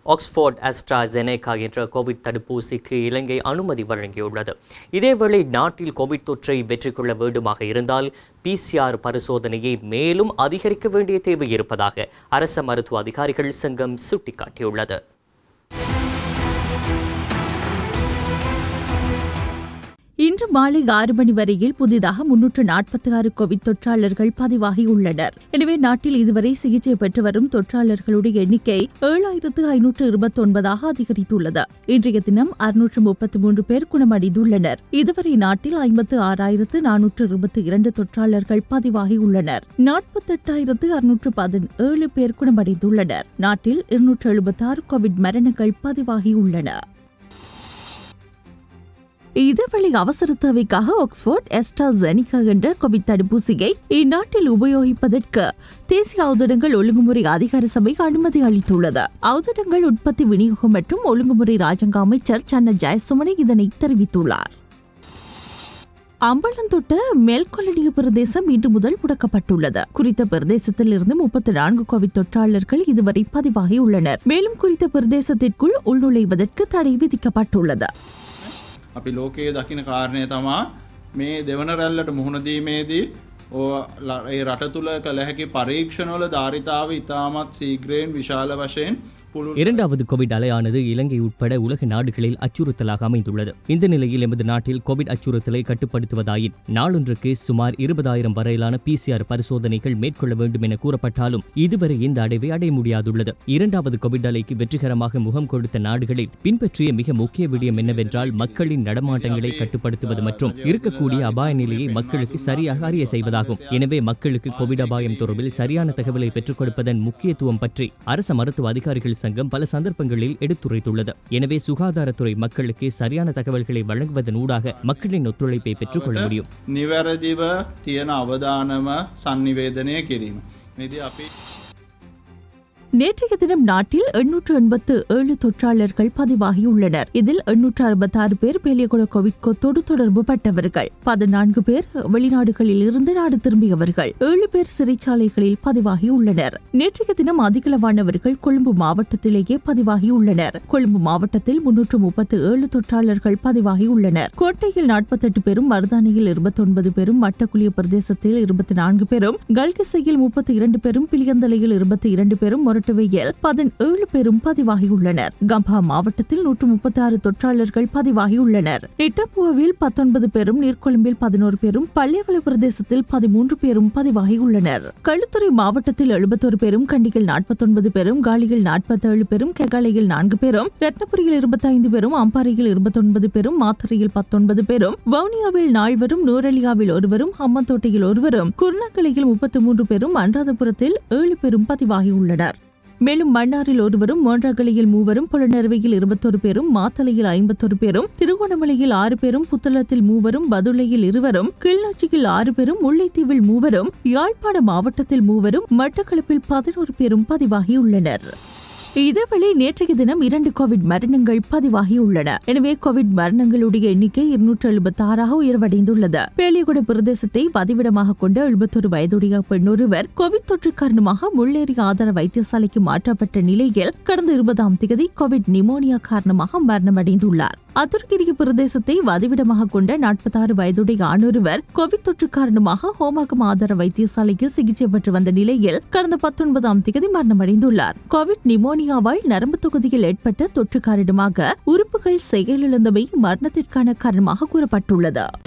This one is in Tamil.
ஆக்ஸ்போர்ட் அஸ்ட்ராசெனேகா என்ற கோவிட் தடுப்பூசிக்கு இலங்கை அனுமதி வழங்கியுள்ளது இதேவேளை நாட்டில் கோவிட் தொற்றை வெற்றி கொள்ள வேண்டுமாக இருந்தால் பிசிஆர் பரிசோதனையை மேலும் அதிகரிக்க வேண்டிய தேவை இருப்பதாக அரச மருத்துவ அதிகாரிகள் சங்கம் சுட்டிக்காட்டியுள்ளது இன்று மாலை ஆறு மணி வரையில் புதிதாக முன்னூற்று நாற்பத்தி ஆறு கோவிட் தொற்றாளர்கள் பதிவாகியுள்ளனர் எனவே நாட்டில் இதுவரை சிகிச்சை பெற்று வரும் தொற்றாளர்களுடைய எண்ணிக்கை ஏழாயிரத்து ஐநூற்று இருபத்தி ஒன்பதாக அதிகரித்துள்ளது இன்றைய தினம் அறுநூற்று முப்பத்தி மூன்று பேர் குணமடைந்துள்ளனர் இதுவரை நாட்டில் ஐம்பத்து ஆறாயிரத்து நானூற்று இருபத்தி இரண்டு தொற்றாளர்கள் பதிவாகியுள்ளனர் நாற்பத்தெட்டாயிரத்து அறுநூற்று பதினேழு பேர் குணமடைந்துள்ளனர் நாட்டில் இருநூற்று எழுபத்தாறு கோவிட் மரணங்கள் பதிவாகியுள்ளன இதேவேளை அவசர தேவைக்காக ஆக்ஸ்போர்ட் எஸ்ட்ராசெனிகா என்ற கோவிட் தடுப்பூசியை இந்நாட்டில் உபயோகிப்பதற்கு தேசிய ஔதடங்கள் ஒழுங்குமுறை அதிகார சபை அனுமதி அளித்துள்ளது ஔதடங்கள் உற்பத்தி விநியோகம் மற்றும் ஒழுங்குமுறை ராஜாங்க அமைச்சர் சன்ன ஜெயசுமணி இதனை தெரிவித்துள்ளார் அம்பலந்தொட்ட மேல்கொலடிய பிரதேசம் இன்று முதல் முடக்கப்பட்டுள்ளது குறித்த பிரதேசத்தில் இருந்து முப்பத்தி நான்கு கோவிட் தொற்றாளர்கள் இதுவரை பதிவாகியுள்ளனர் மேலும் குறித்த பிரதேசத்திற்குள் உள்நுழைவதற்கு தடை விதிக்கப்பட்டுள்ளது අපි ලෝකයේ දකින කාරණය තමා මේ දෙවන රැල්ලට මුහුණදීමේදී ඒ රට තුළ කළ හැකි පරීක්ෂණවල ධාරිතාව ඉතාමත් සීග්‍රයෙන් විශාල වශයෙන් පුළුල් இரண்டாவது கோவிட் அலையானது இலங்கை உட்பட உலக நாடுகளில் அச்சுறுத்தலாக அமைந்துள்ளது இந்த நிலையில் எமது நாட்டில் கோவிட் அச்சுறுத்தலை கட்டுப்படுத்துவதாயின் நாளொன்றுக்கு சுமார் இருபதாயிரம் வரையிலான பிசிஆர் பரிசோதனைகள் மேற்கொள்ள வேண்டும் என கூறப்பட்டாலும் இதுவரை இந்த அடைவை அடைய முடியாதுள்ளது இரண்டாவது கோவிட் அலைக்கு வெற்றிகரமாக முகம் கொடுத்த நாடுகளில் பின்பற்றிய மிக முக்கிய விடயம் என்னவென்றால் மக்களின் நடமாட்டங்களை கட்டுப்படுத்துவது மற்றும் இருக்கக்கூடிய அபாய நிலையை மக்களுக்கு சரியாக அறிய செய்வதாகும் எனவே மக்களுக்கு கோவிட் அபாயம் தொடர்பில் சரியான தகவலை பெற்றுக் கொடுப்பதன் முக்கியத்துவம் பற்றி அரச மருத்துவ அதிகாரிகள் சங்கம் பல சந்தர்ப்பங்களில் எடுத்துரைத்துள்ளது எனவே சுகாதாரத்துறை மக்களுக்கு சரியான தகவல்களை வழங்குவதன் ஊடாக மக்களின் ஒத்துழைப்பை பெற்றுக்கொள்ள முடியும் නිවැරදිව තියෙන අවධානම සංනිවේදනය කිරීම. මෙදි අපි நேற்றைய தினம் நாட்டில் எண்ணூற்று எண்பத்து ஏழு தொற்றாளர்கள் பதிவாகியுள்ளனர் இதில் எண்ணூற்று அறுபத்தாறு பேர் பேலியகுட கோவிட் தொடு தொடர்பு பட்டவர்கள் பதினான்கு பேர் வெளிநாடுகளில் இருந்து நாடு திரும்பியவர்கள் ஏழு பேர் சிறைச்சாலைகளில் பதிவாகியுள்ளனர் நேற்றைய தினம் அதிகளவானவர்கள் கொழும்பு மாவட்டத்திலேயே பதிவாகியுள்ளனர் கொழும்பு மாவட்டத்தில் முன்னூற்று முப்பத்து ஏழு தொற்றாளர்கள் பதிவாகியுள்ளனர் கோட்டையில் நாற்பத்தெட்டு பேரும் மருதானியில் இருபத்தொன்பது பேரும் மட்டக்குளிய பிரதேசத்தில் இருபத்தி நான்கு பேரும் கல்கிசையில் முப்பத்தி இரண்டு பேரும் பிளியந்தலையில் இருபத்தி இரண்டு பேரும் மொரட்டுவையில் பதினேழு பேரும் பதிவாகியுள்ளனர் கம்பா மாவட்டத்தில் நூற்று முப்பத்தி ஆறு தொற்றாளர்கள் பதிவாகியுள்ளனர் நிட்டப்புவில் பத்தொன்பது பேரும் நீர்கொழும்பில் பதினோரு பேரும் பள்ளியவள பிரதேசத்தில் பதிமூன்று பேரும் பதிவாகியுள்ளனர் களுத்துறை மாவட்டத்தில் எழுபத்தொரு பேரும் கண்டியில் நாற்பத்தொன்பது பேரும் காலியில் நாற்பத்தேழு பேரும் கெகாலையில் நான்கு பேரும் ரத்னபுரியில் இருபத்தைந்து பேரும் அம்பாறையில் இருபத்தொன்பது பேரும் மாத்தறையில் பத்தொன்பது பேரும் வவுனியாவில் நால்வரும் நூரலியாவில் ஒருவரும் ஹம்மந்தோட்டையில் ஒருவரும் குருணாக்கலையில் முப்பத்தி மூன்று பேரும் அனுராதபுரத்தில் ஏழு பேரும் பதிவாகியுள்ளனர் மேலும் மன்னாரில் ஒருவரும் மோன்றாகலையில் மூவரும் புலனறுவையில் இருபத்தொரு பேரும் மாத்தலையில் ஐம்பத்தொரு பேரும் திருகோணமலையில் ஆறு பேரும் புத்தளத்தில் மூவரும் பதுளையில் இருவரும் கிளிநொச்சியில் ஆறு பேரும் முல்லைத்தீவில் மூவரும் யாழ்ப்பாண மாவட்டத்தில் மூவரும் மட்டக்களப்பில் பதினோரு பேரும் பதிவாகியுள்ளனர் இதேவேளை நேற்றைய தினம் இரண்டு கோவிட் மரணங்கள் பதிவாகியுள்ளன எனவே கோவிட் மரணங்களுடைய எண்ணிக்கை இருநூற்று எழுபத்தி ஆறாக உயர்வடைந்துள்ளது பேலியகுட பிரதேசத்தை பதிவிடமாக கொண்ட எழுபத்தொரு வயதுடைய பெண்ணொருவர் கோவிட் தொற்று காரணமாக முள்ளேறி ஆதார வைத்தியசாலைக்கு மாற்றப்பட்ட நிலையில் கடந்த இருபதாம் தேதி கோவிட் நிமோனியா காரணமாக மரணமடைந்துள்ளார் அதுர்கிரிய பிரதேசத்தை வதிவிடமாக கொண்ட நாற்பத்தாறு வயதுடைய ஆணொருவர் கோவிட் தொற்று காரணமாக ஹோமாகம் ஆதார வைத்தியசாலையில் சிகிச்சை பெற்று வந்த நிலையில் கடந்த பத்தொன்பதாம் தேதி மரணமடைந்துள்ளார் கோவிட் நிமோனியாவால் நரம்பு தொகுதியில் ஏற்பட்ட தொற்று காரணமாக உறுப்புகள் செயலிழந்தமை மரணத்திற்கான காரணமாக கூறப்பட்டுள்ளது